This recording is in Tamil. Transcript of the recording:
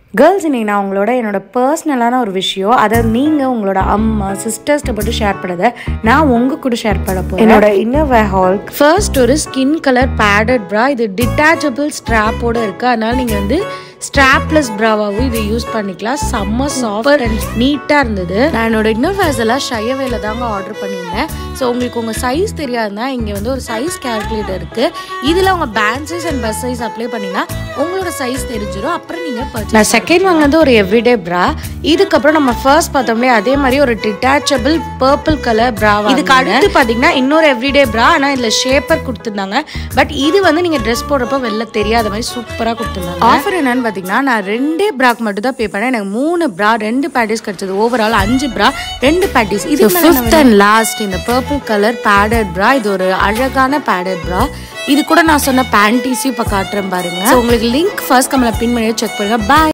கேர்ள்ஸ் இன்னைக்கு நான் உங்களோட என்னோட பர்சனலான ஒரு விஷயம் அதை நீங்கள் உங்களோட அம்மா சிஸ்டர்ஸ்ட்ட போட்டு ஷேர் பண்ணதை நான் உங்கள் கூட ஷேர் பண்ண போகிறேன் என்னோட இன்னர் வே ஹால் ஃபர்ஸ்ட் ஒரு ஸ்கின் கலர் பேடட் ப்ரா இது டிட்டாச்சபிள் ஸ்ட்ராப்போட இருக்குது அதனால நீங்கள் வந்து ஸ்ட்ராப்லெஸ் ப்ராவாகவும் இதை யூஸ் பண்ணிக்கலாம் செம்ம சாஃப்ட் அண்ட் நீட்டாக இருந்தது நான் என்னோட இன்னர் வேர்ஸ் எல்லாம் ஷையவேல தாங்க ஆர்டர் பண்ணியிருந்தேன் ஸோ உங்களுக்கு உங்கள் சைஸ் தெரியாதுன்னா இங்கே வந்து ஒரு சைஸ் கேல்குலேட்டர் இருக்குது இதில் உங்கள் band size and bust size apply பண்ணிங்கன்னா உங்களோட சைஸ் தெரிஞ்சிடும் அப்புறம் நீங்கள் பர்ச்சேஸ் நான் செகண்ட் வாங்கினது ஒரு எவ்ரிடே ப்ரா இதுக்கப்புறம் நம்ம ஃபர்ஸ்ட் பார்த்தோம்லே அதே மாதிரி ஒரு டிட்டாச்சபிள் பர்பிள் கலர் ப்ரா இதுக்கு அடுத்து பார்த்தீங்கன்னா இன்னொரு எவ்ரிடே ப்ரா ஆனால் இதில் ஷேப்பர் கொடுத்துருந்தாங்க பட் இது வந்து நீங்கள் ட்ரெஸ் போடுறப்ப வெளில தெரியாத மாதிரி சூப்பராக கொடுத்துருந்தாங்க ஆஃபர் என்னன்னு பார்த்தீங்கன்னா நான் ரெண்டே ப்ராக் மட்டும் தான் பே பண்ணேன் எனக்கு மூணு ப்ரா ரெண்டு பேட்டிஸ் கிடைச்சது ஓவரால் அஞ்சு ப்ரா ரெண்டு பேட்டிஸ் இது ஃபிஃப்த் அண்ட் லாஸ்ட் இந்த பர்பிள் கலர் பேடட் ப்ரா இது ஒரு அழகான பேடட் ப்ரா இது கூட நான் சொன்ன பேண்டீஸையும் இப்போ காட்டுறேன் பாருங்க So, உங்களுக்கு லிங்க் ஃபர்ஸ்ட் கம்மல பின் பண்ணி செக் பண்ணுங்க பாய்